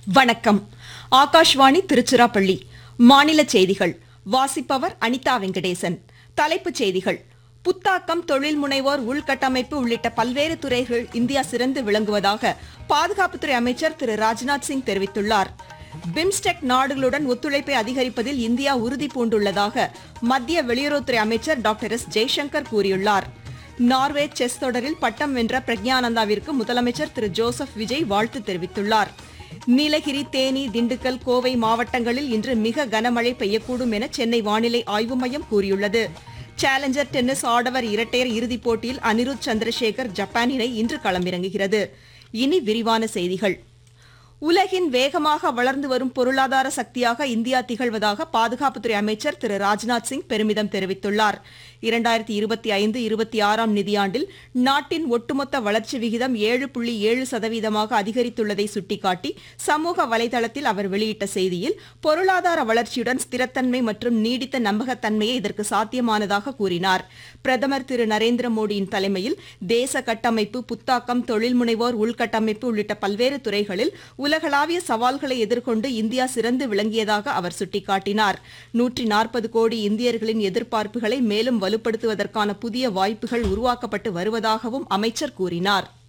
வணக்கம் ஆகாஷ்வாணி திருச்சிராப்பள்ளி மாநில செய்திகள் வாசிப்பவர் அனிதா வெங்கடேசன் தலைப்புச் செய்திகள் புத்தாக்கம் தொழில் முனைவோர் உள்கட்டமைப்பு உள்ளிட்ட பல்வேறு துறைகள் இந்தியா சிறந்து விளங்குவதாக பாதுகாப்புத்துறை அமைச்சர் திரு ராஜ்நாத் சிங் தெரிவித்துள்ளார் பிம்ஸ்டெக் நாடுகளுடன் ஒத்துழைப்பை அதிகரிப்பதில் இந்தியா உறுதி பூண்டுள்ளதாக மத்திய வெளியுறவுத்துறை அமைச்சர் டாக்டர் எஸ் ஜெய்சங்கர் கூறியுள்ளார் நார்வே செஸ் தொடரில் பட்டம் வென்ற பிரக்ஞானந்தாவிற்கு முதலமைச்சர் திரு ஜோசப் விஜய் வாழ்த்து தெரிவித்துள்ளார் நீலகிரி தேனி திண்டுக்கல் கோவை மாவட்டங்களில் இன்று மிக கனமழை பெய்யக்கூடும் என சென்னை வானிலை ஆய்வு மையம் கூறியுள்ளது சேலஞ்சர் டென்னிஸ் ஆடவர் இரட்டையர் இறுதிப் போட்டியில் அனிருத் சந்திரசேகர் ஜப்பான் இணை இன்று களமிறங்குகிறது இனி விரிவான செய்திகள் உலகின் வேகமாக வளர்ந்து வரும் பொருளாதார சக்தியாக இந்தியா திகழ்வதாக பாதுகாப்புத்துறை அமைச்சர் திரு ராஜ்நாத் சிங் பெருமிதம் தெரிவித்துள்ளார் இரண்டாயிரத்தி இருபத்தி ஐந்து இருபத்தி ஆறாம் நிதியாண்டில் நாட்டின் ஒட்டுமொத்த வளர்ச்சி விகிதம் ஏழு புள்ளி ஏழு சதவீதமாக அதிகரித்துள்ளதை சுட்டிக்காட்டி சமூக வலைதளத்தில் அவர் வெளியிட்ட செய்தியில் பொருளாதார வளர்ச்சியுடன் ஸ்திரத்தன்மை மற்றும் நீடித்த நம்பகத்தன்மையே இதற்கு சாத்தியமானதாக கூறினார் பிரதமர் திரு நரேந்திர மோடியின் தலைமையில் தேச கட்டமைப்பு புத்தாக்கம் தொழில் முனைவோர் உள்கட்டமைப்பு உள்ளிட்ட பல்வேறு துறைகளில் உலகளாவிய சவால்களை எதிர்கொண்டு இந்தியா சிறந்து விளங்கியதாக அவர் சுட்டிக்காட்டினார் நூற்றி நாற்பது கோடி இந்தியர்களின் எதிர்பார்ப்புகளை மேலும் வலுப்படுத்துவதற்கான புதிய வாய்ப்புகள் உருவாக்கப்பட்டு வருவதாகவும் அமைச்சர் கூறினார்